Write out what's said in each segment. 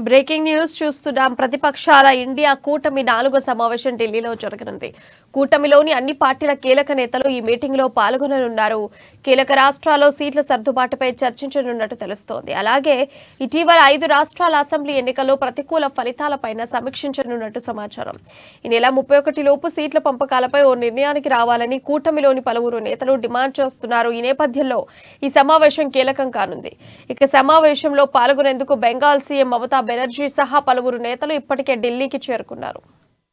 breaking news చూస్తున్నాం ప్రతిపక్షాల India కూటమి నాలుగో సమావేశం ఢిల్లీలో జరగనుంది కూటమిలోని అన్ని పార్టీల కీలక నేతలు ఈ మీటింగ్ లో పాల్గొననున్నారు కీలక రాష్ట్రాల్లో సీట్ల సర్దుబాటుపై చర్చించనున్నట్టు తెలుస్తోంది అలాగే ఇటీవల ఐదు రాష్ట్రాల అసెంబ్లీ ఎన్నికల్లో ప్రతికూల ఫలితాలపైన సమీక్షించనున్నట్టు సమాచారం ఈ నెల ముప్పై ఒకటి లోపు సీట్ల పంపకాలపై ఓ నిర్ణయానికి రావాలని కూటమిలోని పలువురు నేతలు డిమాండ్ చేస్తున్నారు ఈ నేపథ్యంలో ఈ సమావేశం కీలకం కానుంది ఇక సమావేశంలో పాల్గొనేందుకు బెంగాల్ సీఎం మమతా బెనర్జీ సహా పలువురు నేతలు ఇప్పటికే ఢిల్లీకి చేరుకున్నారు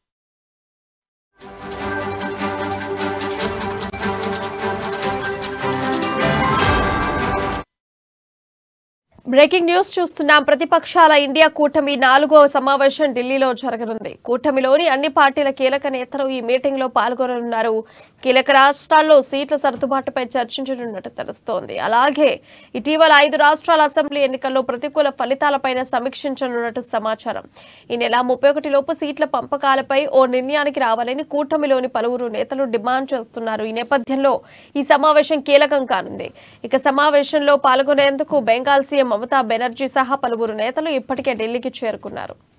బ్రేకింగ్ న్యూస్ చూస్తున్నాం ప్రతిపక్షాల ఇండియా కూటమి నాలుగో సమావేశం ఢిల్లీలో జరగనుంది కూటమిలోని అన్ని పార్టీల కీలక నేతలు ఈ మీటింగ్ లో పాల్గొననున్నారు కీలక రాష్ట్రాల్లో సీట్ల సర్దుబాటుపై చర్చించనున్నట్టు తెలుస్తోంది అలాగే ఇటీవల ఐదు రాష్ట్రాల అసెంబ్లీ ఎన్నికల్లో ప్రతికూల ఫలితాలపైన సమీక్షించనున్నట్టు సమాచారం ఈ నెల ముప్పై ఒకటి లోపు సీట్ల పంపకాలపై ఓ నిర్ణయానికి రావాలని కూటమిలోని పలువురు నేతలు డిమాండ్ చేస్తున్నారు ఈ నేపథ్యంలో ఈ సమావేశం కీలకం కానుంది ఇక సమావేశంలో పాల్గొనేందుకు బెంగాల్ సీఎం మమతా బెనర్జీ సహా పలువురు నేతలు ఇప్పటికే ఢిల్లీకి చేరుకున్నారు